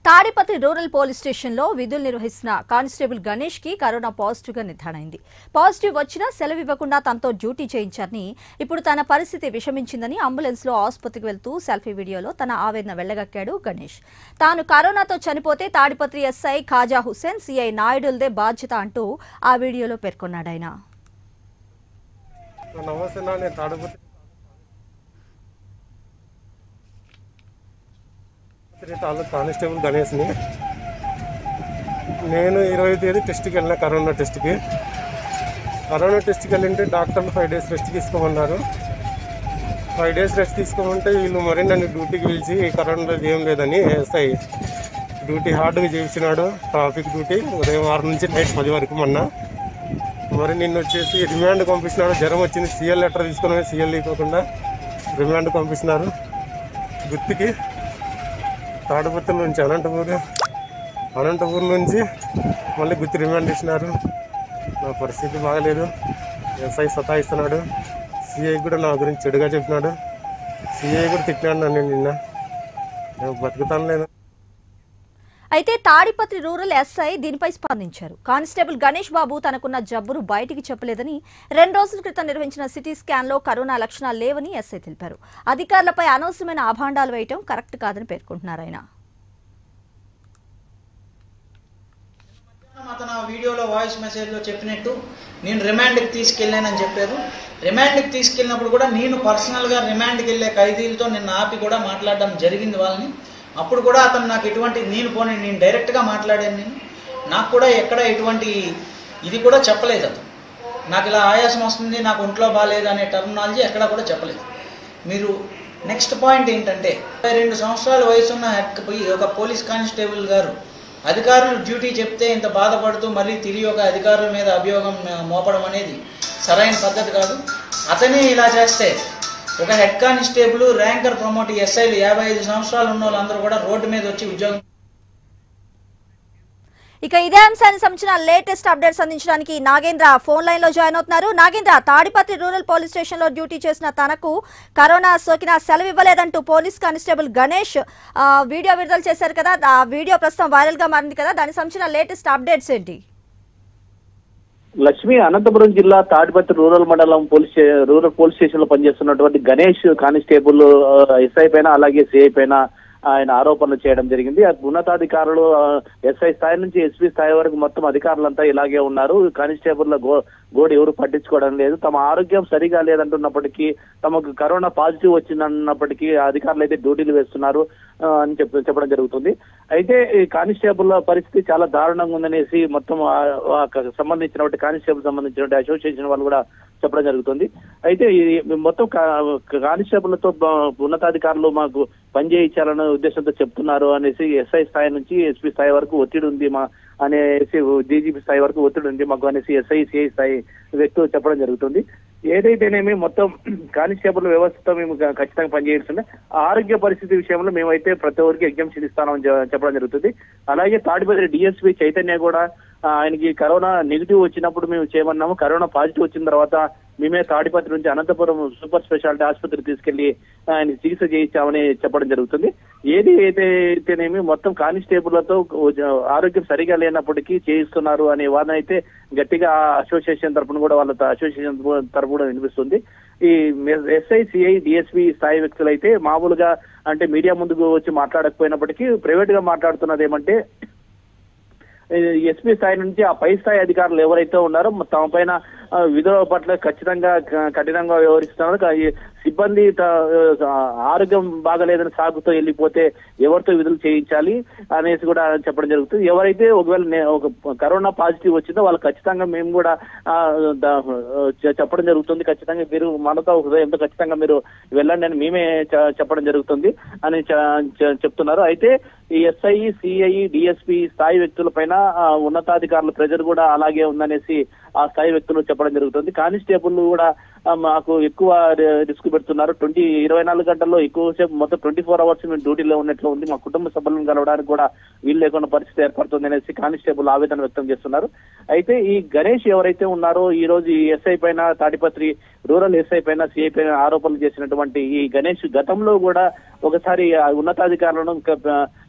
Tadipatri rural police స్టేషన్లో విధులు నిర్వహిస్తున్న కానిస్టేబుల్ గణేష్ కి కరోనా పాజిటివ్ గా నిర్ధారణ అయింది పాజిటివ్ వచ్చినా సెలవు ఇవ్వకుండా తనతో డ్యూటీ చేయించారని ఇప్పుడు తన పరిస్థితి విషమించిందని అంబులెన్స్ లో ఆసుపత్రికి వెళ్తూ సెల్ఫీ వీడియోలో తన ఆవేదన వెళ్లగక్కాడు గణేష్ తాను కరోనాతో చనిపోతే తాడిపత్రి ఎస్ఐ ఖాజా హుస్సేన్ సిఐ నాయుడులదే బాధ్యత అంటూ ఆ వీడియోలో పేర్కొన్నాడు ఆయన నమస్తే నా నేను తాడుపత్రి తాడిపత్రి తాలూకు కానిస్టేబుల్ గణేష్ని నేను ఇరవై తేదీ టెస్ట్కి వెళ్ళిన కరోనా టెస్ట్కి కరోనా టెస్ట్కి వెళ్ళింటే డాక్టర్లు ఫైవ్ డేస్ రెస్ట్ తీసుకోమన్నారు ఫైవ్ డేస్ రెస్ట్ తీసుకోమంటే వీళ్ళు మరి నన్ను డ్యూటీకి పిలిచి కరోనాలో ఏం లేదని ఎస్ఐ డ్యూటీ హార్డ్గా చేయించినాడు ట్రాఫిక్ డ్యూటీ ఉదయం ఆరు నుంచి నైట్ పది వరకు మొన్న మరి నిన్న వచ్చేసి రిమాండ్ పంపించినాడు జ్వరం వచ్చింది సీఎల్ లెటర్ తీసుకుని సీఎల్ ఇవ్వకుండా రిమాండ్ పంపించినారు గుర్తుకి తాడుపత్రి నుంచి అనంతపూర్ అనంతపూర్ నుంచి మళ్ళీ గుర్తు రిమాండ్ ఇచ్చినారు నా పరిస్థితి బాగలేదు ఎస్ఐ సతాయిస్తున్నాడు సిఐ కూడా నా గురించి చెడుగా చెప్పినాడు సిఐ కూడా తిట్టినాడు నన్ను నిన్న నేను బతుకుతాను లేదు అయితే తాడిపత్రి రూరల్ ఎస్ఐ దీనిపై స్పందించారు కానిస్టేబుల్ గణేష్ బాబు తనకున్న జబ్బును బయటికి చెప్పలేదని రెండు రోజుల క్రితం నిర్వహించిన సిటీ స్కాన్ లో కరోనా లక్షణాలు లేవని ఎస్ఐ తెలిపారు అధికారులపై అనవసరమైన అభాండాలు వేయటం కరెక్ట్ కాదని పేర్కొంటున్నారు ఆయన అతను ఆ వీడియోలో వాయిస్ మెసేజ్లో చెప్పినట్టు నేను రిమాండ్కి తీసుకెళ్ళానని చెప్పారు రిమాండ్కి తీసుకెళ్ళినప్పుడు కూడా నేను పర్సనల్గా రిమాండ్కి వెళ్ళే ఖైదీలతో నిన్న ఆపి కూడా మాట్లాడడం జరిగింది వాళ్ళని అప్పుడు కూడా అతను నాకు ఎటువంటి నేను పోనీ నేను డైరెక్ట్గా మాట్లాడాను నేను నాకు కూడా ఎక్కడ ఎటువంటి ఇది కూడా చెప్పలేదు అతను నాకు ఇలా ఆయాసం వస్తుంది నాకు ఒంట్లో బాగాలేదు అనే టర్మినాలజీ ఎక్కడ కూడా చెప్పలేదు మీరు నెక్స్ట్ పాయింట్ ఏంటంటే ఇరవై రెండు సంవత్సరాల వయసున్న హెడ్ ఒక పోలీస్ కానిస్టేబుల్ గారు అధికారులు డ్యూటీ చెప్తే ఇంత బాధపడుతూ మళ్ళీ తిరిగి ఒక అధికారుల మీద అభియోగం ఆ, మోపడం అనేది సరైన పద్ధతి కాదు అతనే ఇలా చేస్తే ఒక హెడ్ కానిస్టేబుల్ ర్యాంకర్ ప్రమోట్ ఎస్ఐలు యాభై ఐదు సంవత్సరాలు ఉన్న వాళ్ళందరూ కూడా రోడ్డు మీద వచ్చి ఉద్యోగం ఇక ఇదే అంశానికి సంబంధించిన లేటెస్ట్ అప్డేట్స్ అందించడానికి నాగేంద్ర ఫోన్ లైన్ లో జాయిన్ అవుతున్నారు Nagendra Tadipatri rural police station లో డ్యూటీ చేసిన తనకు కరోనా సోకిన సెలవు ఇవ్వలేదంటూ పోలీస్ కానిస్టేబుల్ గణేష్ ఆ, వీడియో విడుదల చేశారు కదా ఆ వీడియో ప్రస్తుతం వైరల్ గా మారింది కదా దానికి సంబంధించిన లేటెస్ట్ అప్డేట్స్ ఏంటి లక్ష్మి అనంతపురం జిల్లా తాడిపత్రి రూరల్ మండలం పోలీస్ స్టే- రూరల్ పోలీస్ స్టేషన్ లో పనిచేస్తున్నటువంటి గణేష్ కానిస్టేబుల్ ఆ, ఎస్ఐ పైన అలాగే సిఐ పైన ఆయన ఆరోపణలు చేయడం జరిగింది ఆ ఉన్నతాధికారులు ఆ, ఎస్ఐ స్థాయి నుంచి ఎస్పీ స్థాయి వరకు మొత్తం అధికారులంతా ఇలాగే ఉన్నారు కానిస్టేబుల్ గో గోడు ఎవరు పట్టించుకోవడం లేదు తమ ఆరోగ్యం సరిగా లేదంటున్నప్పటికీ తమకు కరోనా పాజిటివ్ వచ్చిందన్నప్పటికీ అధికారులు అయితే డ్యూటీలు వేస్తున్నారు ఆ, అని చెప్ప చెప్పడం జరుగుతుంది అయితే ఈ కానిస్టేబుల్ పరిస్థితి చాలా దారుణంగా ఉందనేసి మొత్తం ఆ- ఆ క- సంబంధించినటువంటి కానిస్టేబుల్ సంబంధించినటువంటి అసోసియేషన్ వాళ్ళు కూడా చెప్పడం జరుగుతుంది అయితే ఈ మొత్తం కా- కానిస్టేబుల్తో బ- ఉన్నతాధికారులు మాకు పని చేయించాలనే ఉద్దేశంతో చెప్తున్నారు అనేసి ఎస్ఐ స్థాయి నుంచి ఎస్పీ స్థాయి వరకు ఒత్తిడి ఉంది మా అనేసి డీజీపీ స్థాయి వరకు ఒత్తిడి ఉంది మాకు అనేసి ఎస్ఐ సిఐ స్థాయి వ్యక్తులు చెప్పడం జరుగుతుంది ఏదైతేనేమి మొత్తం కానిస్టేబుల్ వ్యవస్థతో మేము ఖ- ఖచ్చితంగా పనిచేయాల్సిందే ఆ ఆరోగ్య పరిస్థితి విషయంలో మేమైతే ప్రతి ఒక్కరికి ఎగ్జామ్షన్ ఇస్తామని చె- చెప్పడం జరుగుతుంది అలాగే తాడిపత్రి డిఎస్పీ చైతన్య కూడా ఆ, ఆయనకి కరోనా నెగిటివ్ వచ్చినప్పుడు మేము చేయమన్నాము కరోనా పాజిటివ్ వచ్చిన తర్వాత మేమే తాడిపత్రి నుంచి అనంతపురం సూపర్ స్పెషాలిటీ ఆసుపత్రికి తీసుకెళ్లి ఆయన చికిత్స చేయించామని చెప్పడం జరుగుతుంది ఏది ఏదైతేనేమి మొత్తం కానిస్టేబుల్లతో ఆరోగ్యం సరిగా లేనప్పటికీ చేయిస్తున్నారు అనే వాదన అయితే గట్టిగా ఆ అసోసియేషన్ తరపున కూడా వాళ్ళ అసోసియేషన్ తరపు కూడా వినిపిస్తుంది ఈ ఎస్ఐ సిఐ డిఎస్పీ స్థాయి వ్యక్తులు అయితే మామూలుగా అంటే మీడియా ముందుకు వచ్చి మాట్లాడకపోయినప్పటికీ ప్రైవేట్ గా మాట్లాడుతున్నది ఏమంటే ఎస్పీ స్థాయి నుంచి ఆ పై స్థాయి అధికారులు ఎవరైతే ఉన్నారో తమ పైన ఆ, విధుల పట్ల ఖచ్చితంగా క- కఠినంగా వ్యవహరిస్తున్నారు కా- ఈ సిబ్బంది త- ఆ, ఆరోగ్యం బాగలేదని సాగుతో వెళ్ళిపోతే ఎవరితో విధులు చేయించాలి అనేసి కూడా చెప్పడం జరుగుతుంది ఎవరైతే ఒకవేళ నే- ఒక కరోనా పాజిటివ్ వచ్చిందో వాళ్ళు ఖచ్చితంగా మేము కూడా ఆ, ద- చె- చెప్పడం జరుగుతుంది ఖచ్చితంగా మీరు మనతో హృదయంతో ఖచ్చితంగా మీరు వెళ్ళండి అని మేమే చె- చెప్పడం జరుగుతుంది అని చె- చె- చెప్తున్నారు అయితే ఈ ఎస్ఐ సిఐ డిఎస్పి స్థాయి వ్యక్తుల పైన ఆ, ఉన్నతాధికారుల ప్రెజర్ కూడా అలాగే ఉందనేసి ఆ స్థాయి వ్యక్తులు చెప్పడం జరుగుతుంది కానిస్టేబుల్ కూడా ఆ, మాకు ఎక్కువ రి- రిస్క్ పెడుతున్నారు ట్వంటీ ఇరవై నాలుగు గంటల్లో ఎక్కువసేపు మొత్తం ట్వంటీ ఫోర్ అవర్స్ మేము డ్యూటీలో ఉన్నట్లు ఉంది మా కుటుంబ సభ్యులను కలవడానికి కూడా వీలు లేకుండా పరిస్థితి ఏర్పడుతుంది అనేసి కానిస్టేబుల్ ఆవేదన వ్యక్తం చేస్తున్నారు అయితే ఈ గణేష్ ఎవరైతే ఉన్నారో ఈ రోజు ఈ ఎస్ఐ పైన తాడిపత్రి రూరల్ ఎస్ఐ పైన సిఐ పైన ఆరోపణలు చేసినటువంటి ఈ గణేష్ గతంలో కూడా ఒకసారి ఆ ఉన్నతాధికారులను క-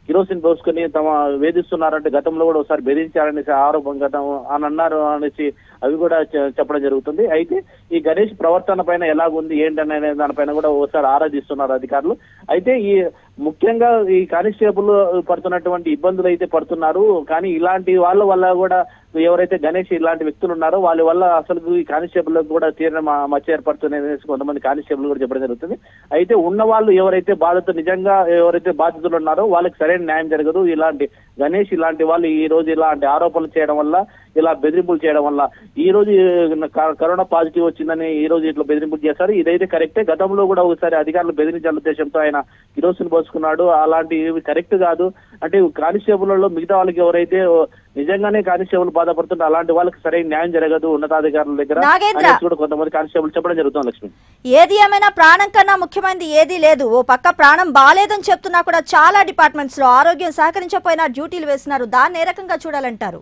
కిరోసిన్ పోసుకొని తమ వేధిస్తున్నారంటే గతంలో కూడా ఒకసారి బెదిరించారనేసి ఆరోపణ గతం అని అన్నారు అనేసి అవి కూడా చె- చెప్పడం జరుగుతుంది అయితే ఈ గణేష్ ప్రవర్తన పైన ఎలాగుంది ఏంటనే దానిపైన కూడా ఒకసారి ఆరాధిస్తున్నారు అధికారులు అయితే ఈ ముఖ్యంగా ఈ కానిస్టేబుల్ పడుతున్నటువంటి ఇబ్బందులు అయితే పడుతున్నారు కానీ ఇలాంటి వాళ్ళ వల్ల కూడా ఎవరైతే గణేష్ ఇలాంటి వ్యక్తులు ఉన్నారో వాళ్ళ వల్ల అసలు ఈ కానిస్టేబుల్ కూడా తీరిన మ- మచ్చ ఏర్పడుతుంది అనేసి కొంతమంది కానిస్టేబుల్ కూడా చెప్పడం జరుగుతుంది అయితే ఉన్న వాళ్ళు ఎవరైతే బాధితులు నిజంగా ఎవరైతే బాధితులు ఉన్నారో వాళ్ళకి సరైన న్యాయం జరగదు ఇలాంటి గణేష్ ఇలాంటి వాళ్ళు ఈ రోజు ఇలాంటి ఆరోపణలు చేయడం వల్ల ఇలా బెదిరింపులు చేయడం వల్ల ఈ రోజు క- కరోనా పాజిటివ్ వచ్చిందని ఈ రోజు ఇట్లా బెదిరింపులు చేశారు ఇదైతే కరెక్టే గతంలో కూడా ఒకసారి అధికారులు బెదిరించాల ఉద్దేశంతో ఆయన కిరోసిన్ పోసుకున్నాడు అలాంటివి కరెక్ట్ కాదు అంటే కానిస్టేబుల్లో మిగతా వాళ్ళకి ఎవరైతే నిజంగానే కానిస్టేబుల్ బాధపడుతుంటే అలాంటి వాళ్ళకి సరైన న్యాయం జరగదు ఉన్నతాధికారుల దగ్గర నాగేంద్ర. అనేసి కూడా కొంతమంది కానిస్టేబుల్ చెప్పడం జరుగుతుంది లక్ష్మి ఏది ఏమైనా ప్రాణం కన్నా ముఖ్యమైనది ఏదీ లేదు ఓ పక్క ప్రాణం బాలేదని చెప్తున్నా కూడా చాలా డిపార్ట్మెంట్స్ లో ఆరోగ్యం సహకరించకపోయినా డ్యూటీలు వేస్తున్నారు దాన్ని ఏ రకంగా చూడాలంటారు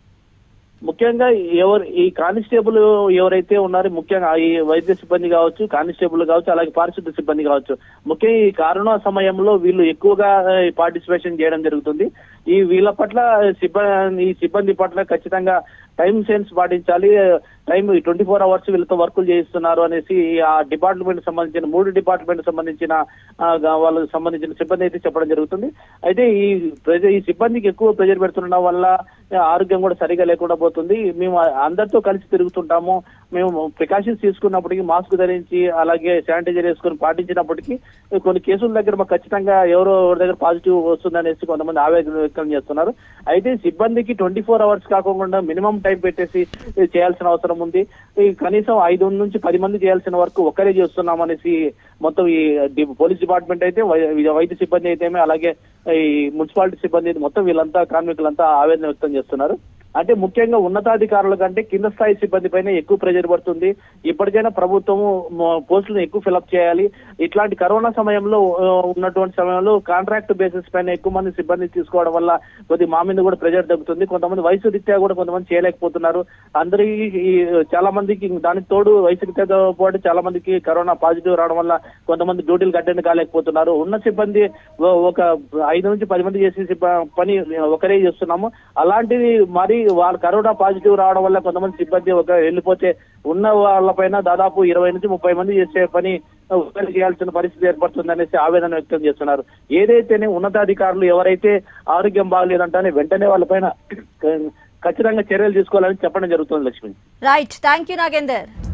ముఖ్యంగా ఎవరు ఈ కానిస్టేబుల్ ఎవరైతే ఉన్నారో ముఖ్యంగా ఈ వైద్య సిబ్బంది కావచ్చు కానిస్టేబుల్ కావచ్చు అలాగే పారిశుద్ధ సిబ్బంది కావచ్చు ముఖ్యంగా ఈ కరోనా సమయంలో వీళ్ళు ఎక్కువగా పార్టిసిపేషన్ చేయడం జరుగుతుంది ఈ వీళ్ళ పట్ల సిబ్బంది ఈ సిబ్బంది పట్ల ఖచ్చితంగా టైం సెన్స్ పాటించాలి టైం ట్వంటీ ఫోర్ అవర్స్ వీళ్ళతో వర్కులు చేయిస్తున్నారు అనేసి ఆ డిపార్ట్మెంట్ సంబంధించిన మూడు డిపార్ట్మెంట్ సంబంధించిన ఆ, గా- వాళ్ళకి సంబంధించిన సిబ్బంది అయితే చెప్పడం జరుగుతుంది అయితే ఈ ప్రెజర్ ఈ సిబ్బందికి ఎక్కువ ప్రెజర్ పెడుతుండడం వల్ల ఆరోగ్యం కూడా సరిగా లేకుండా పోతుంది మేము అందరితో కలిసి తిరుగుతుంటాము మేము ప్రికాషన్స్ తీసుకున్నప్పటికీ మాస్క్ ధరించి అలాగే శానిటైజర్ వేసుకొని పాటించినప్పటికీ కొన్ని కేసుల దగ్గర మాకు ఖచ్చితంగా ఎవరో ఎవరి దగ్గర పాజిటివ్ వస్తుందనేసి కొంతమంది ఆవేదన వ్యక్తం చేస్తున్నారు అయితే సిబ్బందికి ట్వంటీ ఫోర్ అవర్స్ కాకుండా మినిమం టైం పెట్టేసి చేయాల్సిన అవసరం ఉంది ఈ కనీసం ఐదు నుంచి పది మంది చేయాల్సిన వరకు ఒక్కరే చేస్తున్నాం అనేసి మొత్తం ఈ డి- పోలీస్ డిపార్ట్మెంట్ అయితే వై- వైద్య సిబ్బంది అయితే అలాగే ఈ మున్సిపాలిటీ సిబ్బంది అయితే మొత్తం వీళ్ళంతా కార్మికులంతా ఆవేదన వ్యక్తం చేస్తున్నారు అంటే ముఖ్యంగా ఉన్నతాధికారుల కంటే కింద స్థాయి సిబ్బంది పైన ఎక్కువ ప్రెజర్ పడుతుంది ఇప్పటికైనా ప్రభుత్వము మ- పోస్టులను ఎక్కువ ఫిలప్ చేయాలి ఇట్లాంటి కరోనా సమయంలో ఆ, ఉన్నటువంటి సమయంలో కాంట్రాక్ట్ బేసిస్ పైన ఎక్కువ మంది సిబ్బంది తీసుకోవడం వల్ల కొద్ది మా మీద కూడా ప్రెజర్ తగ్గుతుంది కొంతమంది వయసు రీత్యా కూడా కొంతమంది చేయలేకపోతున్నారు అందరికీ ఈ చాలా మందికి దానికి తోడు వయసు రీత్యాతో పాటు చాలా మందికి కరోనా పాజిటివ్ రావడం వల్ల కొంతమంది డ్యూటీలు అటెండ్ కాలేకపోతున్నారు ఉన్న సిబ్బంది ఓ- ఒక ఐదు నుంచి పది మంది చేసే సిబ్బ- పని ఒకరే చేస్తున్నాము అలాంటిది మరి వాళ్ళ కరోనా పాజిటివ్ రావడం వల్ల కొంతమంది సిబ్బంది ఒక వెళ్ళిపోతే ఉన్న వాళ్ళపైన దాదాపు ఇరవై నుంచి ముప్పై మంది చేసే పని ఒకరు చేయాల్సిన పరిస్థితి ఏర్పడుతుంది అనేసి ఆవేదన వ్యక్తం చేస్తున్నారు ఏదైతేనే ఉన్నతాధికారులు ఎవరైతే ఆరోగ్యం బాగలేదంటే వెంటనే వాళ్ళపైన ఖచ్చితంగా చర్యలు తీసుకోవాలని చెప్పడం జరుగుతుంది Lakshmi right thank you Nagender